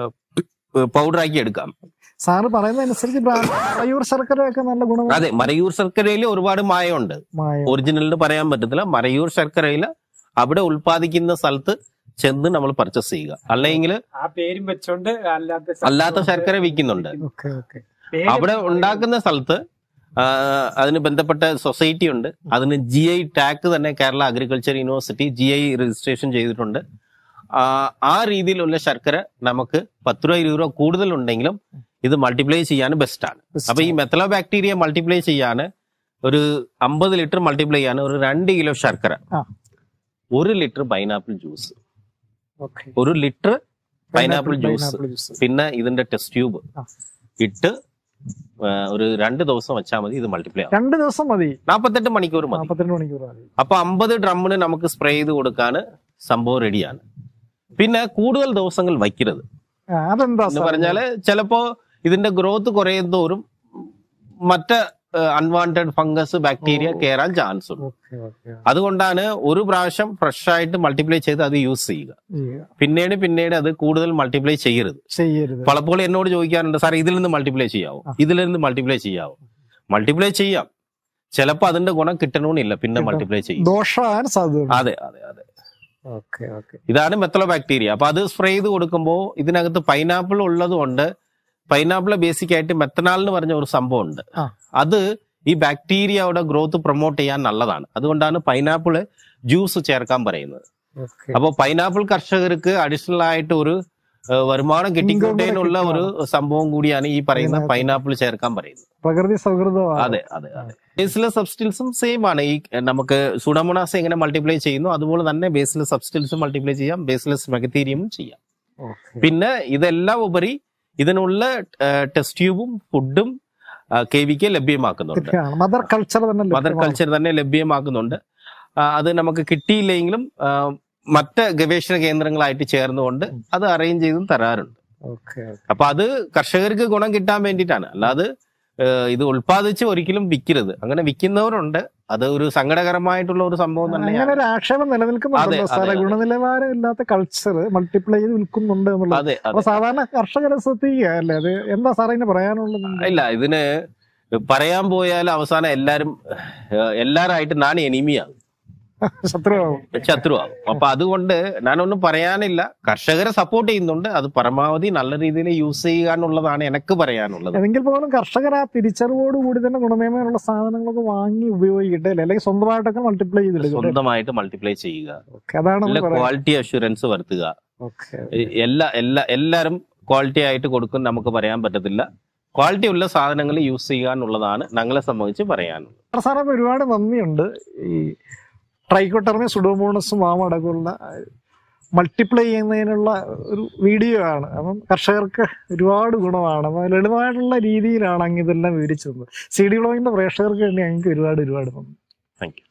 പൗഡർ ആക്കി എടുക്കാം സാറ് പറയുന്നതനുസരിച്ച് മയൂർ ശർക്കരയൊക്കെ നല്ല ഗുണം അതെ മറയൂർ ശർക്കരയിൽ ഒരുപാട് മായമുണ്ട് മായം ഒറിജിനലിന് പറയാൻ പറ്റത്തില്ല മറയൂർ ശർക്കരയിൽ അവിടെ ഉൽപ്പാദിക്കുന്ന സ്ഥലത്ത് ചെന്ന് നമ്മൾ പർച്ചേസ് ചെയ്യുക അല്ലെങ്കിൽ ആ പേരും വെച്ചോണ്ട് അല്ലാത്ത അല്ലാത്ത ശർക്കര വിൽക്കുന്നുണ്ട് ഓക്കെ ഓക്കെ പേര് അവിടെ ഉണ്ടാക്കുന്ന സ്ഥലത്ത് ആ, അതിന് ബന്ധപ്പെട്ട സൊസൈറ്റി ഉണ്ട് അതിന് ജി ഐ ടാഗ് തന്നെ Kerala agriculture university G I registration ചെയ്തിട്ടുണ്ട് ആ, ആ രീതിയിലുള്ള ശർക്കര നമുക്ക് പത്ത് രൂപ ഇരുപത് രൂപ കൂടുതലുണ്ടെങ്കിലും ഇത് മൾട്ടിപ്ലൈ ചെയ്യാൻ ബെസ്റ്റാണ് അപ്പൊ ഈ മെത്തലോ ബാക്ടീരിയ മൾട്ടിപ്ലൈ ചെയ്യാൻ ഒരു അമ്പത് ലിറ്റർ മൾട്ടിപ്ലൈ ചെയ്യാൻ ഒരു രണ്ട് കിലോ ശർക്കര ആ. ഒരു ലിറ്റർ പൈനാപ്പിൾ ജ്യൂസ് ഓക്കെ ഒരു litre pineapple juice pineapple juice പിന്നെ ഇതിന്റെ ടെസ്റ്റ് ട്യൂബ് ആ. ഇട്ട് ആ, ഒരു രണ്ട് ദിവസം വെച്ചാൽ മതി ഇത് മൾട്ടിപ്ലൈ ആവും രണ്ട് ദിവസം മതി നാൽപ്പത്തെട്ട് മണിക്കൂർ മതി നാൽപ്പത്തിരണ്ട് മണിക്കൂർ മതി അപ്പൊ അമ്പത് ഡ്രമ്മിന് നമുക്ക് സ്പ്രേ ചെയ്ത് കൊടുക്കാൻ സംഭവം റെഡിയാണ് പിന്നെ കൂടുതൽ ദിവസങ്ങൾ വയ്ക്കരുത് ആ, അതെന്താ എന്ന് സാർ? പറഞ്ഞാല് ചിലപ്പോ ഇതിന്റെ ഗ്രോത്ത് കുറയും തോറും മറ്റ് അൺവാണ്ടഡ് ഫംഗസ് ബാക്ടീരിയ കയറാൻ ചാൻസ് ഉണ്ട് ഓക്കെ ഓക്കെ അതുകൊണ്ടാണ് ഒരു പ്രാവശ്യം ഫ്രഷ് ആയിട്ട് മൾട്ടിപ്ലൈ ചെയ്ത് അത് യൂസ് ചെയ്യുക ഈ പിന്നീട് പിന്നീട് അത് കൂടുതൽ മൾട്ടിപ്ലൈ ചെയ്യരുത് ചെയ്യരുത് പലപ്പോഴും എന്നോട് ചോദിക്കാറുണ്ട് സാർ ഇതിൽ നിന്ന് മൾട്ടിപ്ലൈ ചെയ്യാവോ ആ. ഇതിൽ നിന്ന് മൾട്ടിപ്ലൈ ചെയ്യാവോ മൾട്ടിപ്ലൈ ചെയ്യാം ചിലപ്പോ അതിന്റെ ഗുണം കിട്ടണമെന്നില്ല പിന്നെ കിട്ടും. മൾട്ടിപ്ലൈ ചെയ്യും ദോഷമാകാൻ സാധ്യത അതെ അതെ അതെ ഓക്കെ ഓക്കെ ഇതാണ് മെത്തലോ ബാക്ടീരിയ അപ്പൊ അത് സ്പ്രേ ചെയ്ത് കൊടുക്കുമ്പോൾ ഇതിനകത്ത് പൈനാപ്പിൾ ഉള്ളത് കൊണ്ട് പൈനാപ്പിൾ ബേസിക് ആയിട്ട് മെത്തനാൽ എന്ന് പറഞ്ഞ ഒരു സംഭവം ഉണ്ട് ആ. അത് ഈ ബാക്ടീരിയയുടെ ഗ്രോത്ത് പ്രൊമോട്ട് ചെയ്യാൻ നല്ലതാണ് അതുകൊണ്ടാണ് പൈനാപ്പിള് ജ്യൂസ് ചേർക്കാൻ പറയുന്നത് ഓക്കെ അപ്പോൾ പൈനാപ്പിൾ കർഷകർക്ക് അഡീഷണൽ ആയിട്ട് ഒരു ഏഹ്, വരുമാനം കിട്ടിക്കൊണ്ടേനുള്ള ഒരു സംഭവം കൂടിയാണ് ഈ പറയുന്ന ഇതിനകത്ത്. പൈനാപ്പിൾ ചേർക്കാൻ പറയുന്നത് പ്രകൃതി സൗഹൃദമാണ് അതെ അതെ അതെ ബേസിലെ സബ്സ്റ്റിൽസും സെയിം ആണ് ഈ ഏഹ്, നമുക്ക് സുഡമോണാസ് എങ്ങനെ മൾട്ടിപ്ലൈ ചെയ്യുന്നു അതുപോലെ തന്നെ ബേസിലെ സബ്സ്റ്റിൽസും മൾട്ടിപ്ലൈ ചെയ്യാം ബേസിലസ് മെഗത്തീരിയമും ചെയ്യാം ഓക്കെ പിന്നെ ഇതെല്ലാം ഉപരി ഇതിനുള്ള ടെസ്റ്റ് ട്യൂബും ഫുഡും കെ വിക്ക് ലഭ്യമാക്കുന്നുണ്ട് മദർ കൾച്ചർ തന്നെ മദർ ലഭ്യമാണ്. കൾച്ചർ തന്നെ ലഭ്യമാക്കുന്നുണ്ട് ആ, അത് നമുക്ക് കിട്ടിയില്ലെങ്കിലും ആ, മറ്റ് ഗവേഷണ കേന്ദ്രങ്ങളായിട്ട് ചേർന്നുകൊണ്ട് അത് അറേഞ്ച് ചെയ്തും തരാറുണ്ട് ഓക്കെ അപ്പൊ അത് കർഷകർക്ക് ഗുണം കിട്ടാൻ വേണ്ടിയിട്ടാണ് അല്ലാതെ ഏഹ്, ഇത് ഉൽപ്പാദിച്ച് ഒരിക്കലും വിൽക്കരുത് അങ്ങനെ വിൽക്കുന്നവരുണ്ട് അത് ഒരു സങ്കടകരമായിട്ടുള്ള ഒരു സംഭവം അങ്ങനെ തന്നെയാണ് ഒരു ആക്ഷേപം നിലനിൽക്കുന്നുണ്ടല്ലോ അതെ, സാറേ അതെ. ഗുണനിലവാരം ഇല്ലാത്ത കൾച്ചർ മൾട്ടിപ്ലൈ ചെയ്ത് വിൽക്കുന്നുണ്ട് എന്നുള്ളത് അതെ അപ്പൊ അതെ സാധാരണ കർഷകരെ ശ്രദ്ധിക്കുക അല്ലേ അത് എന്താ സാറേ ഇതിന് പറയാനുള്ളത് ഇല്ല ഇതിന് പറയാൻ പോയാൽ അവസാനം എല്ലാരും ഏഹ്, എല്ലാരായിട്ട് ഞാൻ എനിമിയാകും ശത്രുവാകും ശത്രുവാകും അപ്പൊ അതുകൊണ്ട് ഞാനൊന്നും പറയാനില്ല കർഷകരെ സപ്പോർട്ട് ചെയ്യുന്നുണ്ട് അത് പരമാവധി നല്ല രീതിയിൽ യൂസ് ചെയ്യുക എന്നുള്ളതാണ് എനിക്ക് പറയാനുള്ളത് എങ്കിൽ പോലും കർഷകർ ആ തിരിച്ചറിവോട് കൂടി തന്നെ ഗുണമേന്മയുള്ള സാധനങ്ങളൊക്കെ വാങ്ങി ഉപയോഗിക്കട്ടെ അല്ലേ? അല്ലെങ്കിൽ സ്വന്തമായിട്ടൊക്കെ മൾട്ടിപ്ലൈ ചെയ്തെടുക്കട്ടെ സ്വന്തമായിട്ട് മൾട്ടിപ്ലൈ ചെയ്യുക ഓക്കെ അതാണ് നമ്മൾ നല്ല പറയുന്നത് ക്വാളിറ്റി അഷുറൻസ് വരുത്തുക ഓക്കെ ഈ എല്ലാ എല്ലാ എല്ലാരും ക്വാളിറ്റി ആയിട്ട് കൊടുക്കും നമുക്ക് പറയാൻ പറ്റത്തില്ല ക്വാളിറ്റി ഉള്ള സാധനങ്ങൾ യൂസ് ചെയ്യുക എന്നുള്ളതാണ് ഞങ്ങളെ സംബന്ധിച്ച് പറയാനുള്ളത് സാറേ അപ്പൊ ഒരുപാട് നന്ദിയുണ്ട് ഈ ട്രൈക്കോട്ടർമി സുഡോമോണസും വാമ അടക്കമുള്ള മൾട്ടിപ്ലൈ ചെയ്യുന്നതിനുള്ള ഒരു വീഡിയോ ആണ് അപ്പം കർഷകർക്ക് ഒരുപാട് ഗുണമാണ് അപ്പം ലളിതമായിട്ടുള്ള രീതിയിലാണ് അങ്ങ് ഇതെല്ലാം വിവരിച്ചത് സി ഡി ബ്ലോഗിന്റെ പ്രേക്ഷകർക്ക് വേണ്ടി ഞങ്ങൾക്ക് ഒരുപാട് ഒരുപാട് നന്ദി താങ്ക് യു